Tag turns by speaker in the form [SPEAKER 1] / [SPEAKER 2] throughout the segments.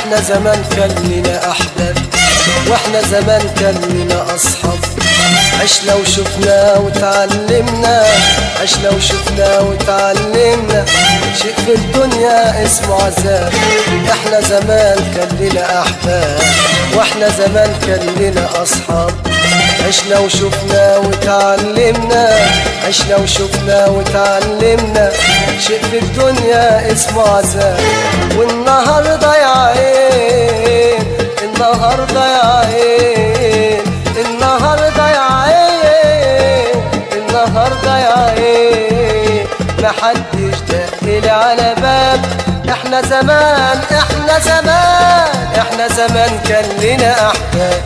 [SPEAKER 1] احنا زمان كان لنا احباب واحنا زمان كان لنا اصحاب عشنا وشفنا وتعلمنا عشنا وشفنا وتعلمنا شيء في الدنيا اسمه عذاب احنا زمان كان لنا احباب واحنا زمان كان لنا اصحاب عشنا وشفنا وتعلمنا عشنا وشفنا وتعلمنا شيء في الدنيا اسمه عذاب والنهارده يا عين النهارده يا عين النهارده يا عين النهارده يا عين محدش دقلي على باب احنا زمان احنا زمان احنا زمان كان لنا احباب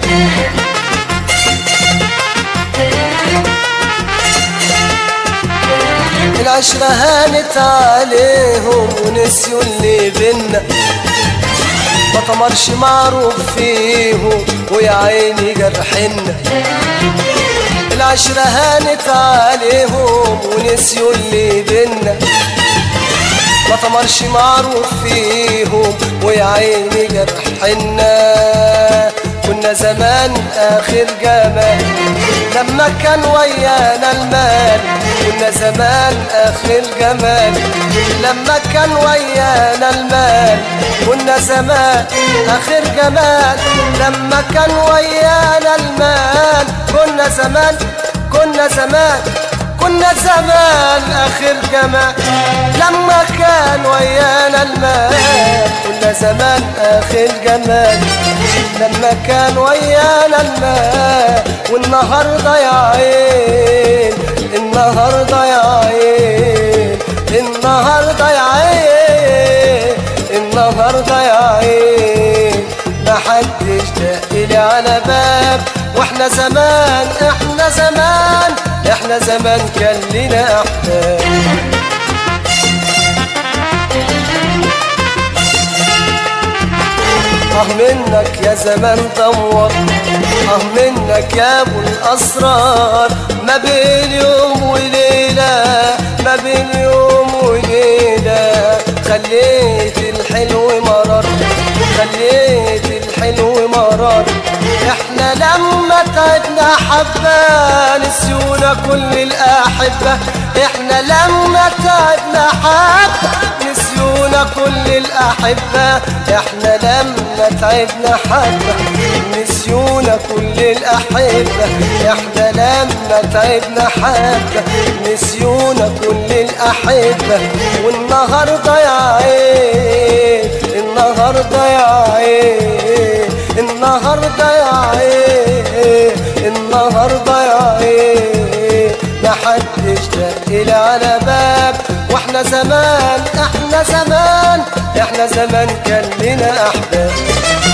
[SPEAKER 1] العشرة هانت عليهم ونسيوا اللي بينا ما طمرش معروف فيهم ويا عيني جرحنا العشرة هانت عليهم ونسيوا اللي بينا ما طمرش معروف فيهم ويا عيني جرحنا كنا زمان آخر جمال لما كان ويانا المال كنا زمان آخر جمال لما كان ويانا المال كنا زمان آخر جمال لما كان ويانا المال كنا زمان كنا زمان كنا زمان آخر جمال لما كان ويانا المال كنا زمان آخر جمال لما كان ويانا المال والنهارده يا عين النهارده يا عين النهارده يا عين النهارده يا عين محدش دقلي على باب واحنا زمان احنا زمان احنا زمان كان لنا احباب اه منك يا زمان دور اه منك يا ابو الاسرار ما بين يوم وليله ما بين يوم وليله خليت الحلو مرار خليت الحلو مرار احنا لما تعبنا حبة نسيونا كل الأحبة احنا لما تعبنا حبة نسيونا كل الأحبة احنا لما تعبنا حبة نسيونا كل الأحبة احنا لما تعبنا حبة نسيونا كل الأحبة والنهاردة يا عين النهاردة يا عين النهاردة يا عين النهاردة يا عين محدش دقلي على باب واحنا زمان احنا زمان احنا زمان كان لنا احباب